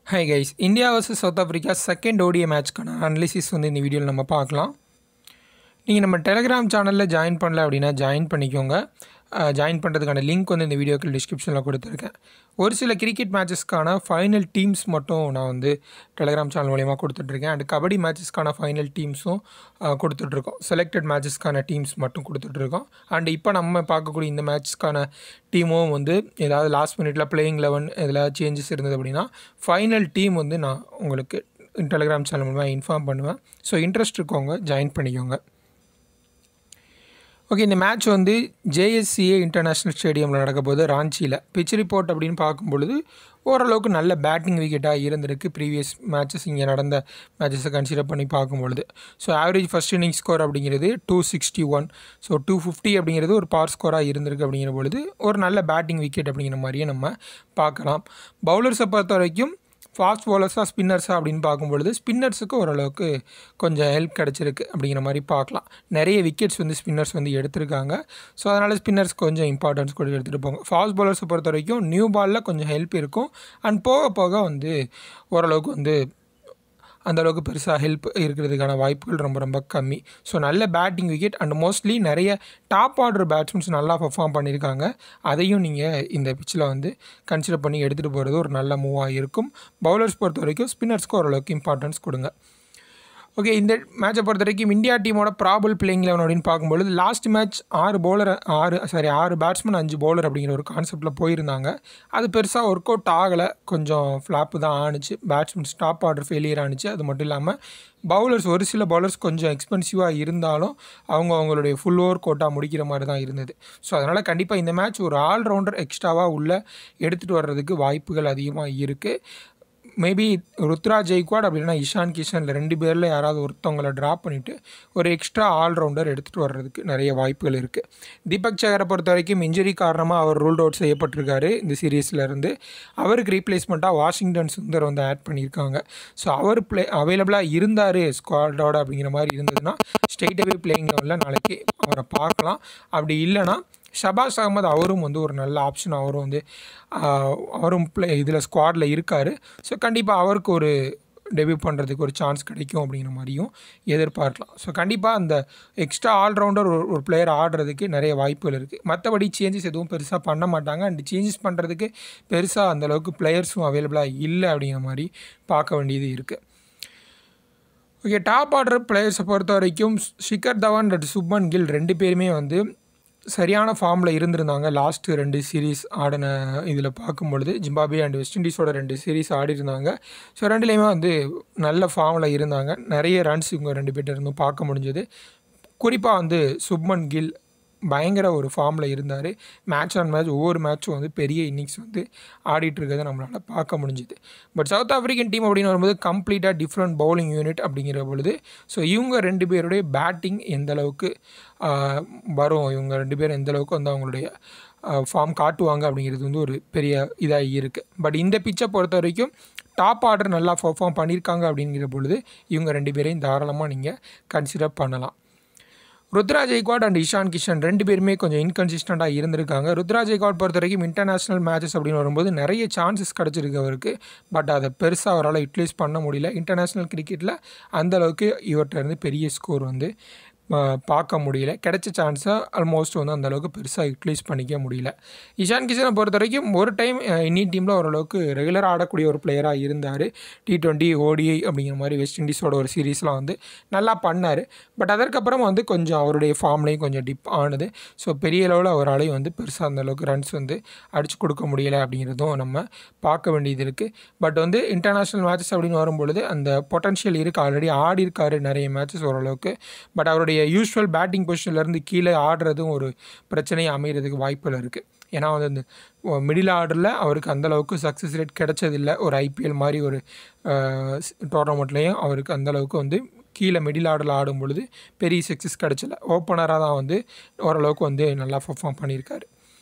high guys India versus South Africa second ODI மேட்ச்க்கான analysis வந்து இந்த வீடியோவில் நம்ம பார்க்கலாம் நீங்கள் நம்ம டெலிகிராம் சேனலில் ஜாயின் பண்ணல அப்படின்னா ஜாயின் பண்ணிக்கோங்க ஜாயின் பண்ணுறதுக்கான லிங்க் வந்து இந்த வீடியோக்கு டிஸ்கிரிப்ஷனில் கொடுத்துருக்கேன் ஒரு சில கிரிக்கெட் மேட்சஸ்க்கான ஃபைனல் டீம்ஸ் மட்டும் நான் வந்து டெலிகிராம் சேனல் மூலயமா கொடுத்துட்ருக்கேன் அண்ட் கபடி மேட்சஸ்க்கான ஃபைனல் டீம்ஸும் கொடுத்துட்ருக்கோம் செலக்டட் மேட்சஸ்க்கான டீம்ஸ் மட்டும் கொடுத்துட்ருக்கோம் அண்ட் இப்போ நம்ம பார்க்கக்கூடிய இந்த மேட்ச்க்கான டீமும் வந்து ஏதாவது லாஸ்ட் மினிட்ல பிளேயிங் லெவன் இதில் சேஞ்சஸ் இருந்தது அப்படின்னா ஃபைனல் டீம் வந்து நான் உங்களுக்கு டெலிகிராம் சேனல் மூலமாக இன்ஃபார்ம் பண்ணுவேன் ஸோ இன்ட்ரெஸ்ட் இருக்கவங்க ஜாயின் பண்ணிக்கோங்க ஓகே இந்த மேட்ச் வந்து ஜேஎஸ்சிஏ இன்டர்நேஷ்னல் ஸ்டேடியமில் நடக்க போது ராஞ்சியில் பிச் ரிப்போர்ட் அப்படின்னு பார்க்கும்பொழுது ஓரளவுக்கு நல்ல பேட்டிங் விக்கெட்டாக இருந்திருக்கு ப்ரீவியஸ் மேட்சஸ் இங்கே நடந்த மேட்சஸை கன்சிடர் பண்ணி பார்க்கும்பொழுது so average first inning score அப்படிங்கிறது two sixty one so two fifty அப்படிங்கிறது ஒரு பார் ஸ்கோராக இருந்திருக்கு அப்படிங்கிற பொழுது ஒரு நல்ல பேட்டிங் விக்கெட் அப்படிங்கிற மாதிரியே நம்ம பார்க்கலாம் பவுலர்ஸை பொறுத்த வரைக்கும் ஃபாஸ்ட் பவுலர்ஸாக ஸ்பின்னர்ஸாக அப்படின்னு பார்க்கும்பொழுது ஸ்பின்னர்ஸுக்கு ஓரளவுக்கு கொஞ்சம் ஹெல்ப் கிடச்சிருக்கு அப்படிங்கிற மாதிரி பார்க்கலாம் நிறைய விக்கெட்ஸ் வந்து ஸ்பின்னர்ஸ் வந்து எடுத்திருக்காங்க ஸோ அதனால் ஸ்பின்னர்ஸ் கொஞ்சம் இம்பார்ட்டன்ஸ் கூட எடுத்துகிட்டு போங்க ஃபாஸ்ட் பவுலர்ஸை பொறுத்த வரைக்கும் நியூ பாலில் கொஞ்சம் ஹெல்ப் இருக்கும் அண்ட் போக போக வந்து ஓரளவுக்கு வந்து அந்தளவுக்கு பெருசாக ஹெல்ப் இருக்கிறதுக்கான வாய்ப்புகள் ரொம்ப ரொம்ப கம்மி ஸோ நல்ல பேட்டிங் விக்கெட் அண்ட் மோஸ்ட்லி நிறைய டாப் ஆர்டர் பேட்ஸ்மேன்ஸ் நல்லா பர்ஃபார்ம் பண்ணியிருக்காங்க அதையும் நீங்கள் இந்த பிச்சில் வந்து கன்சிடர் பண்ணி எடுத்துகிட்டு போகிறது ஒரு நல்ல மூவாக இருக்கும் பவுலர்ஸ் பொறுத்த வரைக்கும் ஸ்பின்னர்ஸ்க்கு ஓரளவுக்கு இம்பார்ட்டன்ஸ் கொடுங்க ஓகே இந்த மேட்சை பொறுத்த வரைக்கும் இந்தியா டீமோட ப்ராபல் பிளேயிங் லெவன் அப்படின்னு பார்க்கும்பொழுது லாஸ்ட் மேட்ச் ஆறு பவுலர் ஆறு சாரி ஆறு பேட்ஸ்மேன் அஞ்சு பவுலர் அப்படிங்கிற ஒரு கான்செப்டில் போயிருந்தாங்க அது பெருசாக ஒர்க் அவுட் ஆகலை கொஞ்சம் ஃப்ளாப்பு தான் ஆணுச்சு பேட்ஸ்மேன் ஸ்டாப் ஆர்டர் ஃபெயிலியர் ஆணுச்சு அது மட்டும் இல்லாமல் பவுலர்ஸ் ஒரு சில பவுலர்ஸ் கொஞ்சம் எக்ஸ்பென்சிவாக இருந்தாலும் அவங்க அவங்களுடைய ஃபுல் ஓவர் கோட்டா முடிக்கிற மாதிரி தான் இருந்தது ஸோ அதனால் கண்டிப்பாக இந்த மேட்ச் ஒரு ஆல்ரவுண்டர் எக்ஸ்ட்ராவாக உள்ளே எடுத்துகிட்டு வர்றதுக்கு வாய்ப்புகள் அதிகமாக இருக்குது மேபி ருத்ரா ஜெய்க்வாட் அப்படின்னா இஷான் கிஷனில் ரெண்டு பேரில் யாராவது ஒருத்தவங்களை ட்ராப் பண்ணிவிட்டு ஒரு எக்ஸ்ட்ரா ஆல்ரவுண்டர் எடுத்துகிட்டு வர்றதுக்கு நிறைய வாய்ப்புகள் இருக்குது தீபக் சேகரை பொறுத்த வரைக்கும் இன்ஜுரி காரணமாக அவர் ரூல்ட் அவுட் செய்யப்பட்டிருக்காரு இந்த சீரீஸ்லேருந்து அவருக்கு ரீப்ளேஸ்மெண்ட்டாக வாஷிங்டன் சுந்தர் வந்து ஆட் பண்ணியிருக்காங்க ஸோ அவர் பிளே அவைலபிளாக இருந்தார் ஸ்குவாடோட அப்படிங்கிற மாதிரி இருந்ததுன்னா ஸ்டேட்டவே பிளேயிங் லெவலில் நாளைக்கு அவரை பார்க்கலாம் அப்படி இல்லைனா ஷபாஸ் அகமது அவரும் வந்து ஒரு நல்ல ஆப்ஷன் அவரும் வந்து அவரும் பிளே இதில் ஸ்குவாடில் இருக்கார் ஸோ கண்டிப்பாக அவருக்கு ஒரு டெபியூ பண்ணுறதுக்கு ஒரு சான்ஸ் கிடைக்கும் அப்படிங்கிற மாதிரியும் எதிர்பார்க்கலாம் ஸோ கண்டிப்பாக அந்த எக்ஸ்ட்ரா ஆல்ரவுண்டர் ஒரு ஒரு பிளேயர் ஆடுறதுக்கு நிறைய வாய்ப்புகள் இருக்குது மற்றபடி சேஞ்சஸ் எதுவும் பெருசாக பண்ண மாட்டாங்க அண்ட் சேஞ்சஸ் பண்ணுறதுக்கு பெருசாக அந்தளவுக்கு பிளேயர்ஸும் அவைலபிளாக இல்லை அப்படிங்கிற மாதிரி பார்க்க வேண்டியது இருக்குது ஓகே டாப் ஆர்டர் பிளேயர்ஸை பொறுத்த வரைக்கும் ஷிகர் தவான் அண்ட் சுப்மன் கில் ரெண்டு பேருமே வந்து சரியான ஃபார்மில் இருந்திருந்தாங்க லாஸ்ட்டு ரெண்டு சீரீஸ் ஆடின இதில் பார்க்கும்பொழுது ஜிம்பாபே அண்ட் வெஸ்ட் இண்டீஸோட ரெண்டு சீரீஸ் ஆடி இருந்தாங்க ஸோ ரெண்டுலேயுமே வந்து நல்ல ஃபார்மில் இருந்தாங்க நிறைய ரன்ஸ் இவங்க ரெண்டு பேர்ட்ட இருந்தும் பார்க்க முடிஞ்சது குறிப்பாக வந்து சுப்மன் கில் பயங்கர ஒரு ஃபார்மில் இருந்தார் மேட்ச் ஆன் மேட்ச் ஒவ்வொரு மேட்சும் வந்து பெரிய இன்னிங்ஸ் வந்து ஆடிட்டு இருக்கிறத நம்மளால் பார்க்க முடிஞ்சுது பட் சவுத் ஆஃப்ரிக்கன் டீம் அப்படின்னு வரும்போது கம்ப்ளீட்டாக டிஃப்ரெண்ட் பவுலிங் யூனிட் அப்படிங்கிற பொழுது ஸோ இவங்க ரெண்டு பேருடைய பேட்டிங் எந்த அளவுக்கு வரும் இவங்க ரெண்டு பேரும் எந்த அளவுக்கு வந்து அவங்களுடைய ஃபார்ம் காட்டுவாங்க அப்படிங்கிறது வந்து ஒரு பெரிய இதாக இருக்குது பட் இந்த பிச்சை பொறுத்த வரைக்கும் டாப் ஆர்டர் நல்லா பர்ஃபார்ம் பண்ணியிருக்காங்க அப்படிங்கிற பொழுது இவங்க ரெண்டு பேரையும் தாராளமாக நீங்கள் கன்சிடர் பண்ணலாம் ருத்ரா ஜெய்க்வாட் அண்ட் இஷான் கிஷன் ரெண்டு பேருமே கொஞ்சம் இன்கன்சிஸ்டண்ட்டாக இருந்திருக்காங்க ருத்ரா ஜெய்க்வாட் பொறுத்த வரைக்கும் இன்டர்நேஷ்னல் மேட்சஸ் அப்படின்னு வரும்போது நிறைய சான்சஸ் கிடச்சிருக்கு அவருக்கு பட் அதை பெருசாக அவரால் யூட்டிலைஸ் பண்ண முடியல இன்டர்நேஷ்னல் கிரிக்கெட்டில் அந்தளவுக்கு இவர்கிட்ட இருந்து பெரிய ஸ்கோர் வந்து பார்க்க முடியல கிடைச்ச சான்ஸை ஆல்மோஸ்ட் வந்து அந்தளவுக்கு பெருசாக யூட்டிலைஸ் பண்ணிக்க முடியல இஷான் கிஷனை பொறுத்த வரைக்கும் ஒரு டைம் இந்தியன் டீமில் ஓரளவுக்கு ரெகுலராக ஆடக்கூடிய ஒரு பிளேயராக இருந்தார் டி ட்வெண்ட்டி ஓடிஐ அப்படிங்கிற மாதிரி வெஸ்ட் இண்டீஸோட ஒரு சீரீஸ்லாம் வந்து நல்லா பண்ணார் பட் அதற்கப்புறம் வந்து கொஞ்சம் அவருடைய ஃபார்ம்லேயும் கொஞ்சம் டிப் ஆனது ஸோ பெரிய அளவில் அவராலையும் வந்து பெருசாக அந்தளவுக்கு ரன்ஸ் வந்து அடிச்சு கொடுக்க முடியலை அப்படிங்கிறதும் நம்ம பார்க்க வேண்டியது இருக்குது பட் வந்து இன்டர்நேஷ்னல் மேட்சஸ் அப்படின்னு வரும்பொழுது அந்த பொட்டன்ஷியல் இருக்குது ஆல்ரெடி ஆடி இருக்காரு நிறைய மேட்சஸ் ஓரளவுக்கு பட் அவருடைய யூஸ்வல் பேட்டிங் பொசிஷன்லேருந்து கீழே ஆடுறதும் ஒரு பிரச்சனையை அமைகிறதுக்கு வாய்ப்புகள் இருக்குது ஏன்னா வந்து இந்த மிடில் ஆர்டரில் அவருக்கு அந்தளவுக்கு சக்ஸஸ் ரேட் கிடைச்சதில்லை ஒரு ஐபிஎல் மாதிரி ஒரு டோர்னமெண்ட்லேயும் அவருக்கு அந்தளவுக்கு வந்து கீழே மிடில் ஆர்டரில் ஆடும் பொழுது பெரிய சக்ஸஸ் கிடச்சல ஓப்பனராக தான் வந்து ஓரளவுக்கு வந்து நல்லா பர்ஃபார்ம் பண்ணியிருக்காரு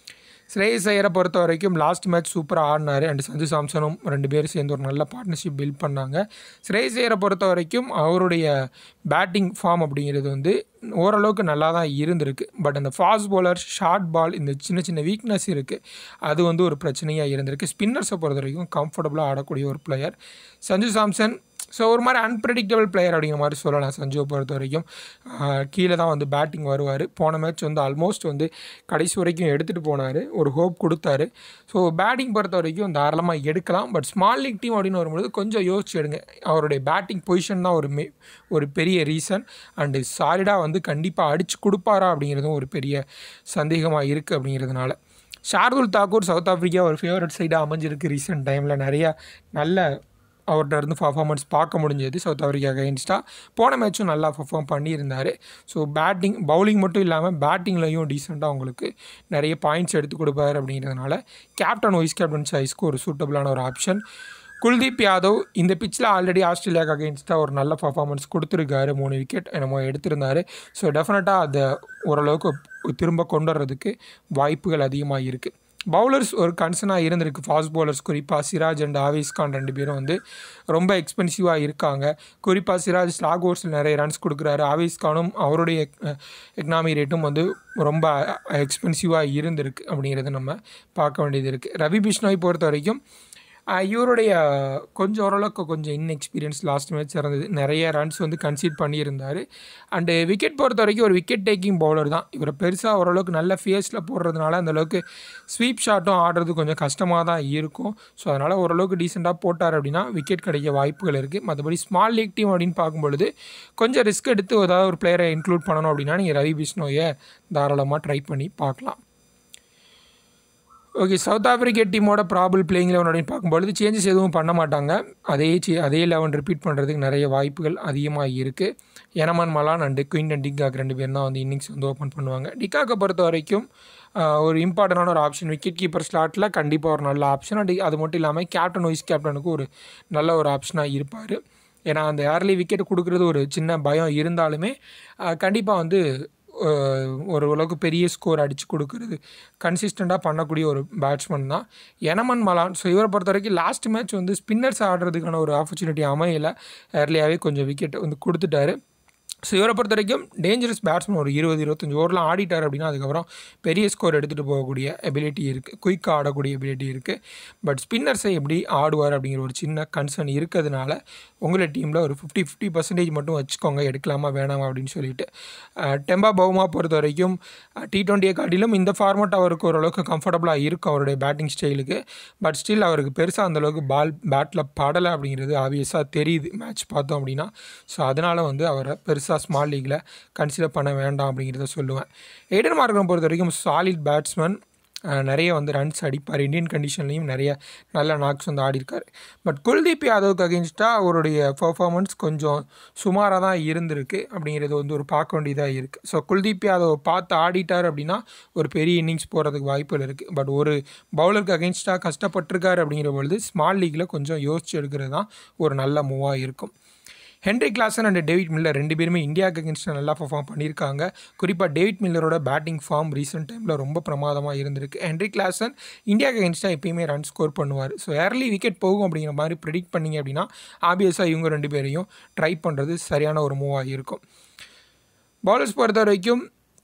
ஸ்ரேயஸ் ஐயரை பொறுத்த வரைக்கும் லாஸ்ட் மேட்ச் சூப்பராக ஆடினார் அண்ட் சஞ்சு சாம்சனும் ரெண்டு பேரும் சேர்ந்து ஒரு நல்ல பார்ட்னர்ஷிப் பில்ட் பண்ணாங்க ஸ்ரேயஸ் ஐயரை பொறுத்த வரைக்கும் அவருடைய பேட்டிங் ஃபார்ம் அப்படிங்கிறது வந்து ஓரளவுக்கு நல்லா தான் இருந்திருக்கு பட் அந்த ஃபாஸ்ட் bowler ஷார்ட் பால் இந்த சின்ன சின்ன வீக்னஸ் இருக்குது அது வந்து ஒரு பிரச்சனையாக இருந்திருக்கு ஸ்பின்னர்ஸை பொறுத்த வரைக்கும் கம்ஃபர்டபுளாக ஆடக்கூடிய ஒரு பிளேயர் சஞ்சு சாம்சன் ஸோ ஒரு மாதிரி அன்பிரடிக்டபிள் பிளேயர் அப்படிங்கிற மாதிரி சொல்லலாம் சஞ்சுவை பொறுத்த வரைக்கும் ஆஹ் கீழே தான் வந்து பேட்டிங் வருவார் போன மேட்ச் வந்து ஆல்மோஸ்ட் வந்து கடைசி வரைக்கும் எடுத்துகிட்டு போனார் ஒரு ஹோப் கொடுத்தாரு ஸோ பேட்டிங் பொறுத்த வரைக்கும் தாராளமாக எடுக்கலாம் பட் ஸ்மால் லீக் டீம் அப்படின்னு வரும்பொழுது கொஞ்சம் யோசிச்சு எடுங்க அவருடைய பேட்டிங் பொசிஷன் தான் ஒரு மே ஒரு பெரிய ரீசன் அண்டு சாலிடாக வந்து கண்டிப்பாக அடித்து கொடுப்பாரா அப்படிங்கிறதும் ஒரு பெரிய சந்தேகமாக இருக்குது அப்படிங்கிறதுனால ஷார்துல் தாக்கூர் சவுத் ஆஃப்ரிக்கா ஒரு ஃபேவரட் சைடாக அமைஞ்சிருக்கு ரீசெண்ட் டைமில் நிறையா நல்ல அவர்கிட்ட இருந்து பர்ஃபார்மன்ஸ் பார்க்க முடிஞ்சது சவுத் ஆஃப்ரிக்கா அகைன்ஸ்டாக போன மேட்சும் நல்லா பர்ஃபார்ம் பண்ணியிருந்தார் ஸோ பேட்டிங் பவுலிங் மட்டும் இல்லாமல் பேட்டிங்லையும் டீசெண்டாக அவங்களுக்கு நிறைய பாயிண்ட்ஸ் எடுத்து கொடுப்பாரு அப்படிங்கிறதுனால கேப்டன் வைஸ் கேப்டன் சாய்ஸ்க்கு ஒரு சூட்டபிளான ஒரு ஆப்ஷன் குல்தீப் யாதவ் இந்த பிச்சில் ஆல்ரெடி ஆஸ்திரேலியாவுக்கு அகேன்ஸ்டாக ஒரு நல்ல பர்ஃபார்மன்ஸ் கொடுத்துருக்காரு மூணு விக்கெட் என்னமோ எடுத்திருந்தாரு ஸோ டெஃபினட்டாக அதை ஓரளவுக்கு திரும்ப கொண்டு வர்றதுக்கு வாய்ப்புகள் அதிகமாக இருக்குது பவுலர்ஸ் ஒரு கன்சர்னாக இருந்திருக்கு ஃபாஸ்ட் பவுலர்ஸ் குறிப்பாக சிராஜ் அண்ட் ஆவேஸ் கான் ரெண்டு பேரும் வந்து ரொம்ப எக்ஸ்பென்சிவாக இருக்காங்க குறிப்பாக சிராஜ் ஸ்லாக் ஓவர்ஸில் நிறைய ரன்ஸ் கொடுக்குறாரு ஆவேஸ் கானும் அவருடைய எக்கனாமி ரேட்டும் வந்து ரொம்ப எக்ஸ்பென்சிவாக இருந்திருக்கு அப்படிங்கிறத நம்ம பார்க்க வேண்டியது இருக்குது ரவி பிஷ்ணாய் பொறுத்த வரைக்கும் ஆஹ் இவருடைய கொஞ்சம் ஓரளவுக்கு கொஞ்சம் இன்எக்ஸ்பீரியன்ஸ் லாஸ்ட் மேட்ச் இருந்தது நிறைய ரன்ஸ் வந்து கன்சீட் பண்ணியிருந்தார் அண்டு விக்கெட் பொறுத்த வரைக்கும் ஒரு விக்கெட் டேக்கிங் பவுலர் தான் இவர் பெருசாக ஓரளவுக்கு நல்ல ஃபேஸில் போடுறதுனால அந்த அளவுக்கு ஸ்வீப் ஷாட்டும் ஆடுறது கொஞ்சம் கஷ்டமாக தான் இருக்கும் ஸோ அதனால் ஓரளவுக்கு டீசெண்டாக போட்டார் அப்படின்னா விக்கெட் கிடைக்க வாய்ப்புகள் இருக்குது மற்றபடி ஸ்மால் லீக் டீம் அப்படின்னு பார்க்கும்பொழுது கொஞ்சம் ரிஸ்க் எடுத்து ஏதாவது ஒரு பிளேயரை இன்க்ளூட் பண்ணணும் அப்படின்னா நீங்கள் ரவி பிஷ்ணோயை தாராளமாக ட்ரை பண்ணி பார்க்கலாம் ஓகே சவுத் ஆப்பிரிக்கா டீமோட ப்ராபிள் பிளேயிங் லெவன் அப்படின்னு பார்க்கும்பொழுது சேஞ்சஸ் எதுவும் பண்ண மாட்டாங்க அதே சி அதே லெவன் ரிப்பீட் பண்ணுறதுக்கு நிறைய வாய்ப்புகள் அதிகமாக இருக்குது Janneman Malan and Quinton de Kock ரெண்டு பேரும் தான் வந்து இன்னிங்ஸ் வந்து ஓப்பன் பண்ணுவாங்க டிகாக்கை பொறுத்த வரைக்கும் ஆஹ், ஒரு இம்பார்ட்டண்டான ஒரு ஆப்ஷன் விக்கெட் கீப்பர் ஸ்லாட்டில் கண்டிப்பாக ஒரு நல்ல ஆப்ஷன் அண்ட் அது மட்டும் இல்லாமல் கேப்டன் வைஸ் கேப்டனுக்கு ஒரு நல்ல ஒரு ஆப்ஷனாக இருப்பார் ஏன்னா அந்த ஏர்லி விக்கெட் கொடுக்குறது ஒரு சின்ன பயம் இருந்தாலுமே கண்டிப்பாக வந்து அஹ், ஒரு அளவுக்கு பெரிய ஸ்கோர் அடித்து கொடுக்குறது கன்சிஸ்டண்ட்டாக பண்ணக்கூடிய ஒரு பேட்ஸ்மேன் தான் எனமன் மலான் ஸோ இவரை பொறுத்த வரைக்கும் லாஸ்ட் மேட்ச் வந்து ஸ்பின்னர்ஸ் ஆடுறதுக்கான ஒரு ஆப்பர்ச்சுனிட்டி அமையலை ஏர்லியாகவே கொஞ்சம் விக்கெட் வந்து கொடுத்துட்டாரு ஸோ இவரை பொறுத்த வரைக்கும் டேஞ்சரஸ் பேட்ஸ்மேன் ஒரு இருபது இருபத்தஞ்சி ஓவர்லாம் ஆடிட்டார் அப்படின்னா அதுக்கப்புறம் பெரிய ஸ்கோர் எடுத்துகிட்டு போகக்கூடிய எபிலிட்டி இருக்குது குயிக்காக ஆடக்கூடிய எபிலிட்டி இருக்குது பட் ஸ்பின்னர்ஸை எப்படி ஆடுவார் அப்படிங்கிற ஒரு சின்ன கன்சர்ன் இருக்கிறதுனால உங்களை டீமில் ஒரு ஃபிஃப்டி ஃபிஃப்டி பர்சன்டேஜ் மட்டும் வச்சுக்கோங்க எடுக்கலாமா வேணாமா அப்படின்னு சொல்லிட்டு அஹ், டெம்பா பவுமா பொறுத்த வரைக்கும் டி டுவெண்ட்டியை காட்டிலும் இந்த ஃபார்மட் அவருக்கு ஓரளவுக்கு கம்ஃபர்டபுளாக இருக்கும் அவருடைய பேட்டிங் ஸ்டைலுக்கு பட் ஸ்டில் அவருக்கு பெருசாக அந்தளவுக்கு பால் பேட்டில் படலை அப்படிங்கிறது ஆப்வியஸாக தெரியுது மேட்ச் பார்த்தோம் அப்படின்னா ஸோ அதனால் வந்து அவரை பெருசாக ஸ்மால் லீக்கில் கன்சிடர் பண்ண வேண்டாம் அப்படிங்கிறத சொல்லுவேன் எய்டன் மார்க்கனை பொறுத்த வரைக்கும் சாலிட் பேட்ஸ்மேன் நிறைய வந்து ரன்ஸ் அடிப்பார் இந்தியன் கண்டிஷன்லேயும் நிறைய நல்ல நாக்ஸ் வந்து ஆடிருக்கார் பட் குல்தீப் யாதவுக்கு அகேன்ஸ்டாக அவருடைய பர்ஃபார்மன்ஸ் கொஞ்சம் சுமாராக தான் இருந்திருக்கு அப்படிங்கிறது வந்து ஒரு பார்க்க வேண்டியதாக இருக்குது ஸோ குல்தீப் யாதவ் பார்த்து ஆடிட்டார் அப்படின்னா ஒரு பெரிய இன்னிங்ஸ் போகிறதுக்கு வாய்ப்புகள் இருக்குது பட் ஒரு பவுலருக்கு அகேன்ஸ்டாக கஷ்டப்பட்டிருக்காரு அப்படிங்கிற பொழுது ஸ்மால் லீக்கில் கொஞ்சம் யோசிச்சு எடுக்கிறது தான் ஒரு நல்ல மூவாக இருக்கும் Heinrich Klaasen and David Miller ரெண்டு பேருமே இந்தியாவுக்கு அகேன்ஸ்டாக நல்லா பர்ஃபார்ம் பண்ணியிருக்காங்க குறிப்பாக டேவிட் மில்லரோட பேட்டிங் ஃபார்ம் ரீசெண்ட் டைமில் ரொம்ப பிரமாதமாக இருந்திருக்கு ஹென்ரி கிளாசன் இந்தியாவுக்கு அகேன்ஸ்டாக எப்பயுமே ரன் ஸ்கோர் பண்ணுவார் ஸோ ஏர்லி விக்கெட் போகும் அப்படிங்கிற மாதிரி ப்ரிடிக்ட் பண்ணீங்க அப்படின்னா ஆப்வியஸாக இவங்க ரெண்டு பேரையும் ட்ரை பண்ணுறது சரியான ஒரு மூவாக இருக்கும் பவுலர்ஸ் பொறுத்த வரைக்கும்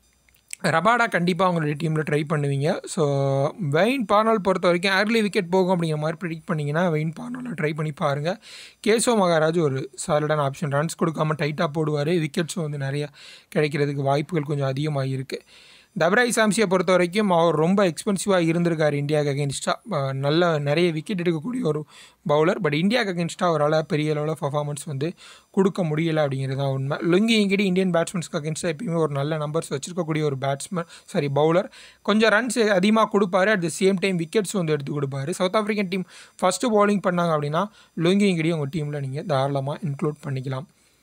ரபாடா கண்டிப்பாக அவங்களுடைய டீமில் ட்ரை பண்ணுவீங்க ஸோ வெயின் பார்னால் பொறுத்த வரைக்கும் ஏர்லி விக்கெட் போகும் அப்படிங்கிற மாதிரி ப்ரிடிக்ட் பண்ணிங்கன்னா வெயின் பார்னாலில் ட்ரை பண்ணி பாருங்கள் கேசவ மகாராஜ் ஒரு சாலிடான ஆப்ஷன் ரன்ஸ் கொடுக்காம டைட்டாக போடுவார் விக்கெட்ஸும் வந்து நிறைய கிடைக்கிறதுக்கு வாய்ப்புகள் கொஞ்சம் அதிகமாக இருக்குது தப்ராய் சாம்சியை பொறுத்த வரைக்கும் அவர் ரொம்ப எக்ஸ்பென்சிவாக இருந்திருக்கார் இந்தியாவுக்கு அகேன்ஸ்டாக நல்ல நிறைய விக்கெட் எடுக்கக்கூடிய ஒரு பவுலர் பட் இந்தியாவுக்கு அகேன்ஸ்டாக அவரால் பெரிய அளவில் பர்ஃபார்மன்ஸ் வந்து கொடுக்க முடியலை அப்படிங்கிறது தான் உண்மை லுங்கி இங்கிடி இந்தியன் பேட்ஸ்மேன்ஸ்க்கு அகேன்ஸ்டாக எப்பயுமே ஒரு நல்ல நம்பர்ஸ் வச்சிருக்கக்கூடிய ஒரு பேட்ஸ்மேன் சாரி பவுலர் கொஞ்சம் ரன்ஸ் அதிகமாக கொடுப்பாரு at the same time wickets வந்து எடுத்து கொடுப்பாரு South African team first bowling பண்ணாங்க அப்படின்னா லுங்கி இங்கிடி உங்கள் டீமில் நீங்கள் தாராளமாக இன்க்ளூட் பண்ணிக்கலாம்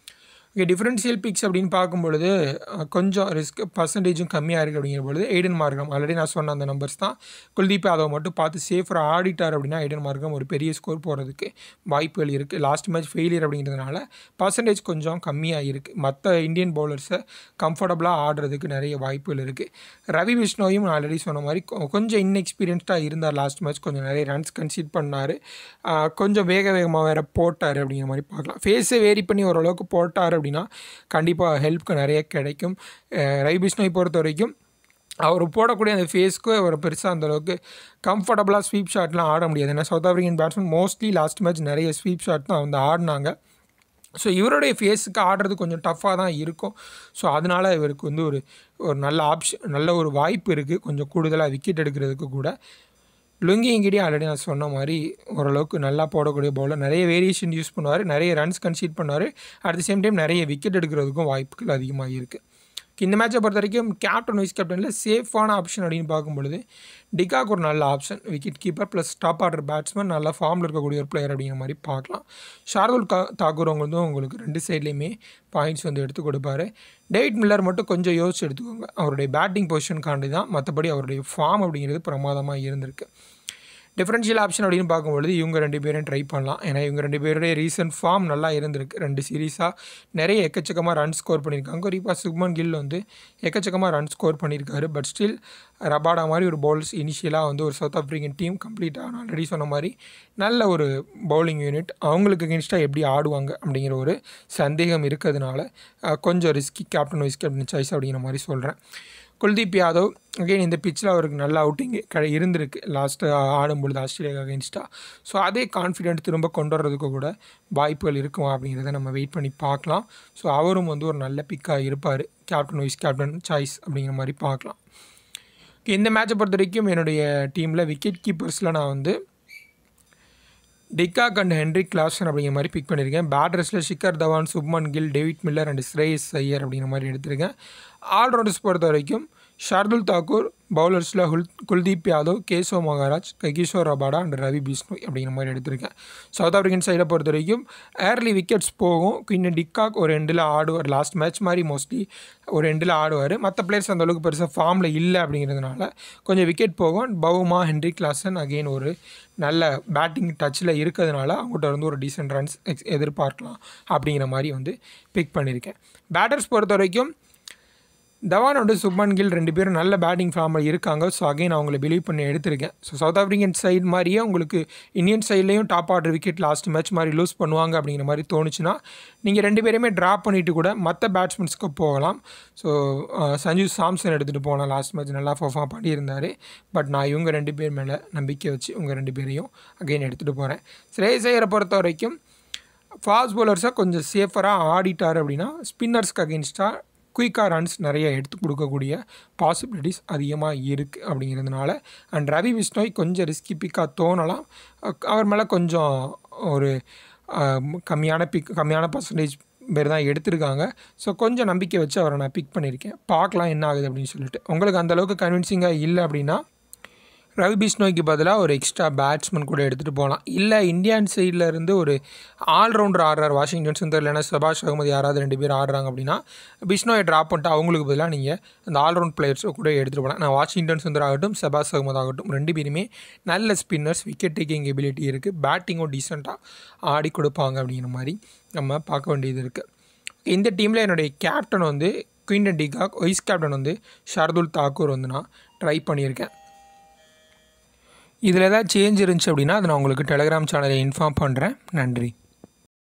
ஓகே டிஃப்ரென்ஷியல் பிக்ஸ் அப்படின்னு பார்க்கும்பொழுது அஹ், கொஞ்சம் ரிஸ்க் பர்சன்டேஜும் கம்மியாக இருக்குது அப்படிங்கிற பொழுது எய்டன் மார்க்கம் ஆல்ரெடி நான் சொன்ன அந்த நம்பர்ஸ் தான் குல்தீப் யாதவ் மட்டும் பார்த்து சேஃபராக ஆடிட்டார் அப்படின்னா எய்டன் மார்க்கம் ஒரு பெரிய ஸ்கோர் போகிறதுக்கு வாய்ப்புகள் இருக்குது லாஸ்ட் மேட்ச் ஃபெயிலியர் அப்படிங்கிறதுனால பர்சன்டேஜ் கொஞ்சம் கம்மியாக இருக்குது மற்ற இந்தியன் பவுலர்ஸை கம்ஃபர்டபுளாக ஆடுறதுக்கு நிறைய வாய்ப்புகள் இருக்குது ரவி விஷ்ணோயும் நான் ஆல்ரெடி சொன்ன மாதிரி கொ- கொஞ்சம் இன்எக்ஸ்பீரியன்ஸ்டாக இருந்தார் லாஸ்ட் மேட்ச் கொஞ்சம் நிறைய ரன்ஸ் கன்சீட் பண்ணார் கொஞ்சம் வேக வேகமாக வேறு போட்டார் அப்படிங்கிற மாதிரி பார்க்கலாம் ஃபேஸை வேரி பண்ணி ஓரளவுக்கு போட்டார் அப்படின்னா கண்டிப்பாக ஹெல்ப்க்கு நிறைய கிடைக்கும் அஹ் ரவி பிஷ்ணோய் பொறுத்த வரைக்கும் அவர் போடக்கூடிய அந்த ஃபேஸ்க்கு அவர் பெருசாக அந்தளவுக்கு கம்ஃபர்டபுளாக ஸ்வீப் ஷாட்லாம் ஆட முடியாது ஏன்னா South African batsman mostly last match நிறைய ஸ்வீப் ஷாட் தான் வந்து ஆடினாங்க ஸோ இவருடைய ஃபேஸுக்கு ஆடுறது கொஞ்சம் டஃப்பாக தான் இருக்கும் ஸோ அதனால் இவருக்கு வந்து ஒரு ஒரு நல்ல ஆப்ஷன் நல்ல ஒரு வாய்ப்பு இருக்குது கொஞ்சம் கூடுதலாக விக்கெட் எடுக்கிறதுக்கு கூட லுங்கி இங்கிடி ஆல்ரெடி நான் சொன்ன மாதிரி ஓரளவுக்கு நல்லா போடக்கூடிய பவுலர் நிறைய வேரியேஷன் யூஸ் பண்ணுவார் நிறைய ரன்ஸ் கன்சீட் பண்ணுவார் அட் த சேம் டைம் நிறைய விக்கெட் எடுக்கிறதுக்கும் வாய்ப்புகள் அதிகமாக இருக்குது இந்த மேட்சை பொறுத்த வரைக்கும் கேப்டன் வைஸ் கேப்டனில் சேஃபான ஆப்ஷன் அப்படின்னு பார்க்கும்பொழுது டிகாக் ஒரு நல்ல option wicket keeper plus top order batsman நல்ல ஃபார்மில் இருக்கக்கூடிய ஒரு பிளேயர் அப்படிங்கிற மாதிரி பார்க்கலாம் ஷார்துல் கா தாக்கூர் அவங்க வந்து உங்களுக்கு ரெண்டு சைட்லேயுமே பாயிண்ட்ஸ் வந்து எடுத்து கொடுப்பாரு டேவிட் மில்லர் மட்டும் கொஞ்சம் யோசிச்சு எடுத்துக்கோங்க அவருடைய பேட்டிங் பொசிஷனுக்காண்டி தான் மற்றபடி அவருடைய ஃபார்ம் அப்படிங்கிறது பிரமாதமாக இருந்திருக்கு டிஃபரன்ஷியல் ஆப்ஷன் அப்படின்னு பார்க்கும்பொழுது இவங்க ரெண்டு பேரும் ட்ரை பண்ணலாம் ஏன்னா இவங்க ரெண்டு பேருடைய ரீசன்ட் ஃபார்ம் நல்லா இருந்திருக்கு ரெண்டு சீரீஸாக நிறைய எக்கச்சக்கமாக ரன் ஸ்கோர் பண்ணியிருக்காங்க குறிப்பாக சுக்மன் கில் வந்து எக்கச்சக்கமாக ரன் ஸ்கோர் பண்ணியிருக்காரு பட் ஸ்டில் ரபாடா மாதிரி ஒரு பவுலர்ஸ் இனிஷியலாக வந்து ஒரு சவுத் ஆஃப்ரிக்கன் டீம் கம்ப்ளீட்டாக நான் ஆல்ரெடி சொன்ன மாதிரி நல்ல ஒரு பவுலிங் யூனிட் அவங்களுக்கு அகேன்ஸ்டாக எப்படி ஆடுவாங்க அப்படிங்கிற ஒரு சந்தேகம் இருக்கிறதுனால அஹ், கொஞ்சம் risky captain vice captain choice அப்படிங்கிற மாதிரி சொல்கிறேன் குல்தீப் யாதவ் அகைன் இந்த பிச்சில் அவருக்கு நல்ல அவுட்டிங் க இருந்திருக்கு லாஸ்ட்டு ஆடும்பொழுது ஆஸ்திரேலியா அகேன்ஸ்டாக ஸோ அதே கான்ஃபிடென்ட் திரும்ப கொண்டு வர்றதுக்கு கூட வாய்ப்புகள் இருக்குமா அப்படிங்கிறத நம்ம வெயிட் பண்ணி பார்க்கலாம் ஸோ அவரும் வந்து ஒரு நல்ல பிக்காக இருப்பார் கேப்டன் வைஸ் கேப்டன் சாய்ஸ் அப்படிங்கிற மாதிரி பார்க்கலாம் இந்த மேட்சை பொறுத்த வரைக்கும் என்னுடைய டீமில் விக்கெட் கீப்பர்ஸில் நான் வந்து டிக்காக் அண்ட் ஹென்ரி கிளாசன் அப்படிங்கிற மாதிரி பிக் பண்ணியிருக்கேன் பேட்டர்ஸில் Shikhar Dhawan Shubman Gill David Miller and Shreyas Iyer அப்படிங்கிற மாதிரி எடுத்திருக்கேன் ஆல்ரவுண்டர்ஸ் பொறுத்த வரைக்கும் ஷார்துல் தாக்கூர் பவுலர்ஸில் ஹுல் குல்தீப் யாதவ் கேசவ் மகாராஜ் கிஷோர் ரபாடா அண்ட் ரவி பிஷ்ணோய் அப்படிங்கிற மாதிரி எடுத்திருக்கேன் சவுத் ஆஃப்ரிக்கன் சைடை பொறுத்த வரைக்கும் ஏர்லி விக்கெட்ஸ் போகும் இன்னும் டிக்காக் ஒரு எண்டில் ஆடுவார் லாஸ்ட் மேட்ச் மாதிரி மோஸ்ட்லி ஒரு எண்டில் ஆடுவார் மற்ற பிளேயர்ஸ் அந்த அளவுக்கு பெருசாக ஃபார்மில் இல்லை அப்படிங்கிறதுனால கொஞ்சம் விக்கெட் போகும் பவுமா ஹென்ரி கிளாசன் அகெயின் ஒரு நல்ல பேட்டிங் டச்சில் இருக்கிறதுனால அவங்ககிட்ட வந்து ஒரு டீசென்ட் ரன்ஸ் எக்ஸ் எதிர்பார்க்கலாம் அப்படிங்கிற மாதிரி வந்து பிக் பண்ணியிருக்கேன் பேட்டர்ஸ் பொறுத்த வரைக்கும் தவான் வந்து சுப்மன் கில் ரெண்டு பேரும் நல்ல பேட்டிங் ஃபார்மில் இருக்காங்க ஸோ அகைன் அவங்கள பிலீவ் பண்ணி எடுத்திருக்கேன் ஸோ சவுத் ஆஃப்ரிக்கன் சைடு மாதிரியே உங்களுக்கு இந்தியன் சைட்லேயும் top order wicket last match மாதிரி லூஸ் பண்ணுவாங்க அப்படிங்கிற மாதிரி தோணுச்சுன்னா நீங்கள் ரெண்டு பேருமே ட்ராப் பண்ணிவிட்டு கூட மற்ற பேட்ஸ்மேன்ஸ்க்கு போகலாம் ஸோ சஞ்சு சாம்சன் எடுத்துகிட்டு போனால் லாஸ்ட் மேட்ச் நல்லா பர்ஃபார்ம் பண்ணியிருந்தார் பட் நான் இவங்க ரெண்டு பேர் மேலே நம்பிக்கை வச்சு உங்கள் ரெண்டு பேரையும் அகைன் எடுத்துகிட்டு போகிறேன் ஸ்ரேயஸ் ஐயரை பொறுத்த வரைக்கும் ஃபாஸ்ட் பவுலர்ஸாக கொஞ்சம் சேஃபராக ஆடிட்டார் அப்படின்னா ஸ்பின்னர்ஸ்க்கு அகேன்ஸ்டாக குயிக்காக ரன்ஸ் நிறைய எடுத்து கொடுக்கக்கூடிய பாசிபிலிட்டிஸ் அதிகமாக இருக்குது அப்படிங்கிறதுனால அண்ட் ரவி விஷ்ணோய் கொஞ்சம் ரிஸ்கி பிக்காக தோணலாம் அக்- அவர் மேலே கொஞ்சம் ஒரு ஆம், கம்மியான பிக் கம்மியான பர்சன்டேஜ் பேர் தான் எடுத்திருக்காங்க ஸோ கொஞ்சம் நம்பிக்கை வச்சு அவரை நான் பிக் பண்ணியிருக்கேன் பார்க்கலாம் என்ன ஆகுது அப்படின்னு சொல்லிட்டு உங்களுக்கு அந்த அளவுக்கு கன்வின்சிங்காக இல்லை அப்படின்னா ரவி பிஷ்ணோய்க்கு பதிலாக ஒரு எக்ஸ்ட்ரா பேட்ஸ்மேன் கூட எடுத்துகிட்டு போகலாம் இல்லை இந்தியன் சைடில் இருந்து ஒரு ஆல்ரவுண்டர் ஆடுறார் வாஷிங்டன் சுந்தர் இல்லைன்னா சுபாஷ் அகமது யாராவது ரெண்டு பேர் ஆடுறாங்க அப்படின்னா பிஷ்ணோயை ட்ராப் பண்ணிட்டு அவங்களுக்கு பதிலாக நீங்கள் அந்த ஆல்ரவுண்ட் பிளேயர்ஸை கூட எடுத்துகிட்டு போகலாம் நான் வாஷிங்டன் சுந்தர் ஆகட்டும் சபாஸ் அகமது ஆகட்டும் ரெண்டு பேருமே நல்ல ஸ்பின்னர்ஸ் விக்கெட் டேக்கிங் எபிலிட்டி இருக்குது பேட்டிங்கும் டீசெண்டாக ஆடி கொடுப்பாங்க அப்படிங்கிற மாதிரி நம்ம பார்க்க வேண்டியது இருக்குது இந்த டீமில் என்னுடைய கேப்டன் வந்து குயின்டன் டிகாக் வைஸ் கேப்டன் வந்து ஷார்துல் தாக்கூர் வந்து நான் ட்ரை பண்ணியிருக்கேன் இதில் ஏதாவது சேஞ்ச் இருந்துச்சு அப்படின்னா அதை நான் உங்களுக்கு டெலிகிராம் சேனலில் இன்ஃபார்ம் பண்ணுறேன் நன்றி